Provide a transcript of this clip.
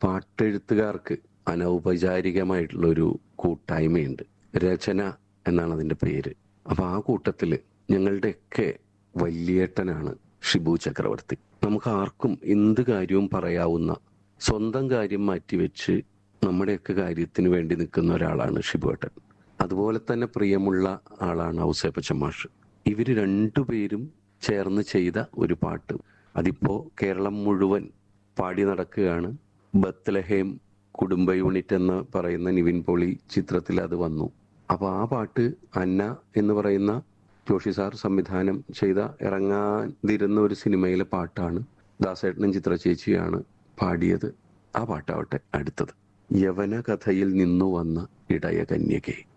പാട്ടെഴുത്തുകാർക്ക് അനൗപചാരികമായിട്ടുള്ള ഒരു കൂട്ടായ്മയുണ്ട് രചന എന്നാണ് അതിന്റെ പേര് അപ്പൊ ആ കൂട്ടത്തില് ഞങ്ങളുടെയൊക്കെ വല്യേട്ടനാണ് ഷിബു ചക്രവർത്തി നമുക്ക് ആർക്കും എന്ത് കാര്യവും പറയാവുന്ന സ്വന്തം കാര്യം മാറ്റിവെച്ച് നമ്മുടെയൊക്കെ കാര്യത്തിന് വേണ്ടി നിൽക്കുന്ന ഒരാളാണ് ഷിബുവേട്ടൻ അതുപോലെ തന്നെ പ്രിയമുള്ള ആളാണ് ഔസേപ്പച്ച മാഷ് ഇവര് രണ്ടുപേരും ചേർന്ന് ചെയ്ത ഒരു പാട്ട് അതിപ്പോ കേരളം മുഴുവൻ പാടി നടക്കുകയാണ് ബത്ലഹേം കുടുംബ യൂണിറ്റ് എന്ന് പറയുന്ന നിവിൻ പോളി ചിത്രത്തിൽ അത് വന്നു അപ്പൊ ആ പാട്ട് അന്ന എന്ന് പറയുന്ന ജോഷി സാർ സംവിധാനം ചെയ്ത ഇറങ്ങാതിരുന്ന ഒരു സിനിമയിലെ പാട്ടാണ് ദാസേട്ടനും ചിത്ര ചേച്ചിയാണ് പാടിയത് ആ പാട്ടാവട്ടെ അടുത്തത് യവന കഥയിൽ നിന്നു വന്ന ഇടയ കന്യകെ